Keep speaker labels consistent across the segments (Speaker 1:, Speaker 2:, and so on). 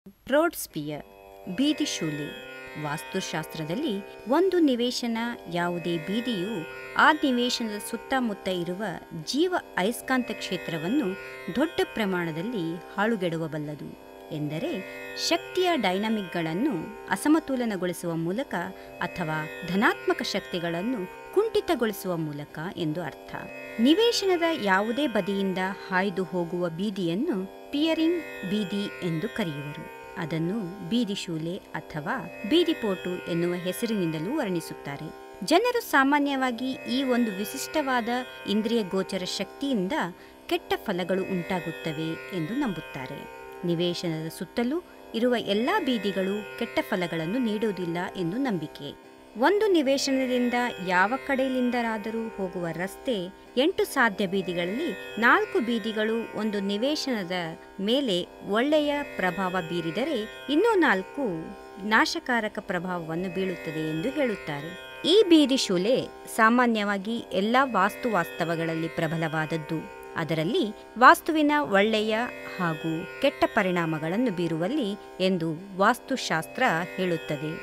Speaker 1: ರೋಡ್ಸ್ಪಿಯರ್ ಬೀದಿ ಶೂಲೆ ವಾಸ್ತುಶಾಸ್ತ್ರದಲ್ಲಿ ಒಂದು ನಿವೇಶನ ಯಾವುದೇ ಬೀದಿಯು ಆ ನಿವೇಶನದ ಸುತ್ತಮುತ್ತ ಇರುವ ಜೀವ ಅಯಸ್ಕಾಂತ ಕ್ಷೇತ್ರವನ್ನು ದೊಡ್ಡ ಪ್ರಮಾಣದಲ್ಲಿ ಹಾಳುಗೆಡುವಬಲ್ಲದು ಎಂದರೆ ಶಕ್ತಿಯ ಡೈನಾಮಿಕ್ಗಳನ್ನು ಅಸಮತೋಲನಗೊಳಿಸುವ ಮೂಲಕ ಅಥವಾ ಧನಾತ್ಮಕ ಶಕ್ತಿಗಳನ್ನು ಕುಂಠಿತಗೊಳಿಸುವ ಮೂಲಕ ಎಂದು ಅರ್ಥ ನಿವೇಶನದ ಯಾವುದೇ ಬದಿಯಿಂದ ಹಾಯ್ದು ಹೋಗುವ ಬೀದಿಯನ್ನು ಪಿಯರಿಂಗ್ ಬೀದಿ ಎಂದು ಕರೆಯುವರು ಅದನ್ನು ಬೀದಿ ಶೂಲೆ ಅಥವಾ ಬೀದಿಪೋಟು ಎನ್ನುವ ಹೆಸರಿನಿಂದಲೂ ವರ್ಣಿಸುತ್ತಾರೆ ಜನರು ಸಾಮಾನ್ಯವಾಗಿ ಈ ಒಂದು ವಿಶಿಷ್ಟವಾದ ಇಂದ್ರಿಯ ಗೋಚರ ಶಕ್ತಿಯಿಂದ ಕೆಟ್ಟ ಫಲಗಳು ಉಂಟಾಗುತ್ತವೆ ಎಂದು ನಂಬುತ್ತಾರೆ ನಿವೇಶನದ ಸುತ್ತಲೂ ಇರುವ ಎಲ್ಲಾ ಬೀದಿಗಳು ಕೆಟ್ಟ ಫಲಗಳನ್ನು ನೀಡುವುದಿಲ್ಲ ಎಂದು ನಂಬಿಕೆ ಒಂದು ನಿವೇಶನದಿಂದ ಯಾವ ಕಡೆಯಿಂದಲಾದರೂ ಹೋಗುವ ರಸ್ತೆ ಎಂಟು ಸಾಧ್ಯ ಬೀದಿಗಳಲ್ಲಿ ನಾಲ್ಕು ಬೀದಿಗಳು ಒಂದು ನಿವೇಶನದ ಮೇಲೆ ಒಳ್ಳೆಯ ಪ್ರಭಾವ ಬೀರಿದರೆ ಇನ್ನೂ ನಾಲ್ಕು ನಾಶಕಾರಕ ಪ್ರಭಾವವನ್ನು ಬೀಳುತ್ತದೆ ಎಂದು ಹೇಳುತ್ತಾರೆ ಈ ಬೀದಿ ಶೂಲೆ ಸಾಮಾನ್ಯವಾಗಿ ಎಲ್ಲ ವಾಸ್ತು ವಾಸ್ತವಗಳಲ್ಲಿ ಪ್ರಬಲವಾದದ್ದು ಅದರಲ್ಲಿ ವಾಸ್ತುವಿನ ಒಳ್ಳೆಯ ಹಾಗೂ ಕೆಟ್ಟ ಪರಿಣಾಮಗಳನ್ನು ಬೀರುವಲ್ಲಿ ಎಂದು ವಾಸ್ತುಶಾಸ್ತ್ರ ಹೇಳುತ್ತದೆ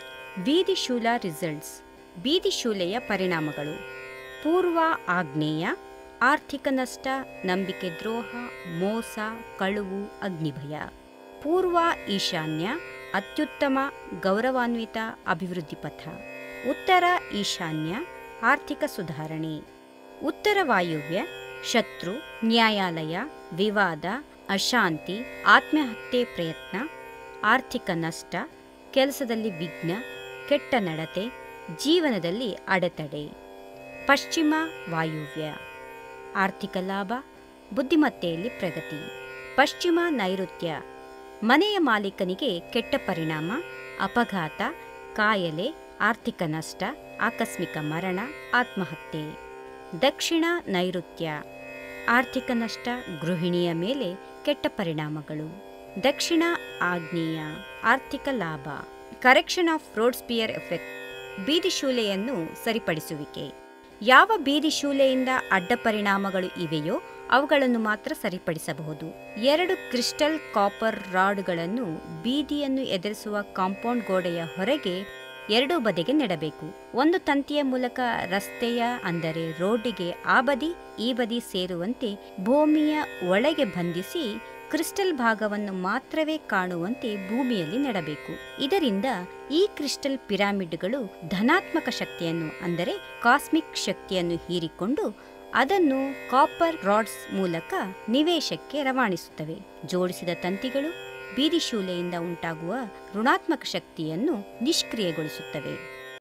Speaker 1: ಬೀದಿಶೂಲ ರಿಸಲ್ಟ್ಸ್ ಬೀದಿಶೂಲೆಯ ಪರಿಣಾಮಗಳು ಪೂರ್ವ ಆಗ್ನೇಯ ಆರ್ಥಿಕ ನಷ್ಟ ನಂಬಿಕೆ ದ್ರೋಹ ಮೋಸ ಕಳುವು ಅಗ್ನಿಭಯ ಪೂರ್ವ ಈಶಾನ್ಯ ಅತ್ಯುತ್ತಮ ಗೌರವಾನ್ವಿತ ಅಭಿವೃದ್ಧಿ ಪಥ ಉತ್ತರ ಈಶಾನ್ಯ ಆರ್ಥಿಕ ಸುಧಾರಣೆ ಉತ್ತರ ವಾಯುವ್ಯ ಶತ್ರು ನ್ಯಾಯಾಲಯ ವಿವಾದ ಅಶಾಂತಿ ಆತ್ಮಹತ್ಯೆ ಪ್ರಯತ್ನ ಆರ್ಥಿಕ ನಷ್ಟ ಕೆಲಸದಲ್ಲಿ ವಿಘ್ನ ಕೆಟ್ಟ ನಡತೆ ಜೀವನದಲ್ಲಿ ಅಡೆತಡೆ ಪಶ್ಚಿಮ ವಾಯುವ್ಯ ಆರ್ಥಿಕ ಲಾಭ ಬುದ್ಧಿಮತ್ತೆಯಲ್ಲಿ ಪ್ರಗತಿ ಪಶ್ಚಿಮ ನೈಋತ್ಯ ಮನೆಯ ಮಾಲೀಕನಿಗೆ ಕೆಟ್ಟ ಪರಿಣಾಮ ಅಪಘಾತ ಕಾಯಲೆ ಆರ್ಥಿಕ ನಷ್ಟ ಆಕಸ್ಮಿಕ ಮರಣ ಆತ್ಮಹತ್ಯೆ ದಕ್ಷಿಣ ನೈಋತ್ಯ ಆರ್ಥಿಕ ನಷ್ಟ ಗೃಹಿಣಿಯ ಮೇಲೆ ಕೆಟ್ಟ ಪರಿಣಾಮಗಳು ದಕ್ಷಿಣ ಆಗ್ನೇಯ ಆರ್ಥಿಕ ಲಾಭ ಕರೆಕ್ಷನ್ ಆಫ್ ರೋಡ್ಸ್ಪಿಯರ್ ಎಫೆಕ್ಟ್ ಬೀದಿಶೂಲೆಯನ್ನು ಸರಿಪಡಿಸುವಿಕೆ ಯಾವ ಬೀದಿಶೂಲೆಯಿಂದ ಅಡ್ಡ ಪರಿಣಾಮಗಳು ಇವೆಯೋ ಅವುಗಳನ್ನು ಮಾತ್ರ ಸರಿಪಡಿಸಬಹುದು ಎರಡು ಕ್ರಿಸ್ಟಲ್ ಕಾಪರ್ ರಾಡ್ಗಳನ್ನು ಬೀದಿಯನ್ನು ಎದುರಿಸುವ ಕಾಂಪೌಂಡ್ ಗೋಡೆಯ ಹೊರಗೆ ಎರಡೂ ಬದಿಗೆ ನೆಡಬೇಕು ಒಂದು ತಂತಿಯ ಮೂಲಕ ರಸ್ತೆಯ ಅಂದರೆ ರೋಡಿಗೆ ಆ ಬದಿ ಈ ಬದಿ ಸೇರುವಂತೆ ಭೂಮಿಯ ಒಳಗೆ ಬಂಧಿಸಿ ಕ್ರಿಸ್ಟಲ್ ಭಾಗವನ್ನು ಮಾತ್ರವೇ ಕಾಣುವಂತೆ ಭೂಮಿಯಲ್ಲಿ ನೆಡಬೇಕು ಇದರಿಂದ ಈ ಕ್ರಿಸ್ಟಲ್ ಪಿರಾಮಿಡ್ಗಳು ಧನಾತ್ಮಕ ಶಕ್ತಿಯನ್ನು ಅಂದರೆ ಕಾಸ್ಮಿಕ್ ಶಕ್ತಿಯನ್ನು ಹೀರಿಕೊಂಡು ಅದನ್ನು ಕಾಪರ್ ರಾಡ್ಸ್ ಮೂಲಕ ನಿವೇಶಕ್ಕೆ ರವಾನಿಸುತ್ತವೆ ಜೋಡಿಸಿದ ತಂತಿಗಳು ಬೀದಿಶೂಲೆಯಿಂದ ಉಂಟಾಗುವ ಋಣಾತ್ಮಕ ಶಕ್ತಿಯನ್ನು ನಿಷ್ಕ್ರಿಯಗೊಳಿಸುತ್ತವೆ